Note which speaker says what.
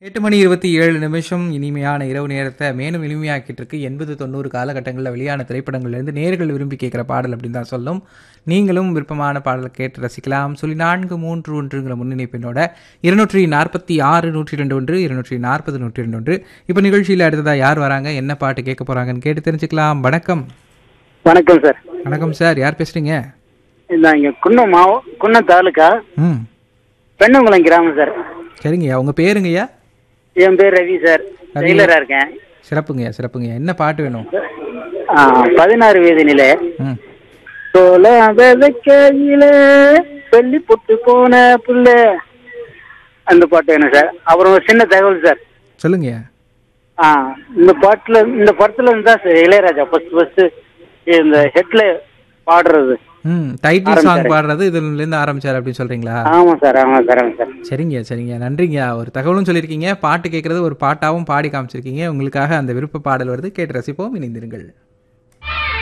Speaker 1: எட்டு மணி இருபத்தி ஏழு நிமிஷம் இனிமையான இரவு நேரத்தை மேலும் இனிமையாக்கிட்டு இருக்கு எண்பது தொண்ணூறு காலகட்டங்களில் வெளியான திரைப்படங்கள்லேருந்து நேர்கள் விரும்பி கேட்குற பாடல் அப்படின்னு தான் சொல்லும் நீங்களும் விருப்பமான பாடலை கேட்டு ரசிக்கலாம் சொல்லி நான்கு மூன்று ஒன்றுங்கிற முன்னிணைப்பினோட இருநூற்றி நாற்பத்தி ஆறு நூற்றி ரெண்டு ஒன்று இருநூற்றி நாற்பது நூற்றி ரெண்டு ஒன்று இப்போ நிகழ்ச்சியில் அடுத்ததாக யார் வராங்க என்ன பாட்டு கேட்க போகிறாங்கன்னு கேட்டு தெரிஞ்சுக்கலாம் வணக்கம்
Speaker 2: வணக்கம் சார்
Speaker 1: வணக்கம் சார் யார் பேசுகிறீங்க
Speaker 2: நான் இங்க குன்னம் மாவ குன்னம் தாலுக்கா
Speaker 1: ம்
Speaker 2: பெண்ணங்குளம் கிராமம் சார்
Speaker 1: சரிங்கய்யா உங்கள் பேருங்கய்யா
Speaker 2: என் பேர் ரவி சார்
Speaker 1: ரவி.
Speaker 2: டெய்லரா இருக்கேன்
Speaker 1: சிறப்புங்கய்யா சிறப்புங்கய்யா என்ன பாட்டு வேணும்
Speaker 2: ஆ, பதினாறு வயது நிலை
Speaker 1: ம்
Speaker 2: சோள விதைக்கையில சொல்லி புட்டு போன புள்ள அந்த பாட்டு வேணும் சார் அப்புறம் ஒரு சின்ன தகவல் சார்
Speaker 1: சொல்லுங்கய்யா
Speaker 2: ஆ இந்த பாட்டுல இந்த படத்துல இருந்து தான் சார் இளையராஜா ஃபர்ஸ்ட் ஃபர்ஸ்ட் இந்த ஹெட்ல பாடுறது
Speaker 1: ம் டைட்டில் சாங்
Speaker 2: ஆரம்பிச்சாரு.
Speaker 1: பாடுறது இதுலேருந்து ஆரம்பிச்சார் அப்படின்னு சொல்கிறீங்களா
Speaker 2: ஆமா சார் ஆமா சார் ஆமா சார்
Speaker 1: சரிங்க சரிங்க நன்றிங்க ஒரு தகவலும் சொல்லியிருக்கீங்க பாட்டு கேட்குறது ஒரு பாட்டாவும் பாடி காமிச்சிருக்கீங்க உங்களுக்காக அந்த விருப்ப பாடல் வருது கேட்டு ரசிப்போம் இணைந்திருங்கள்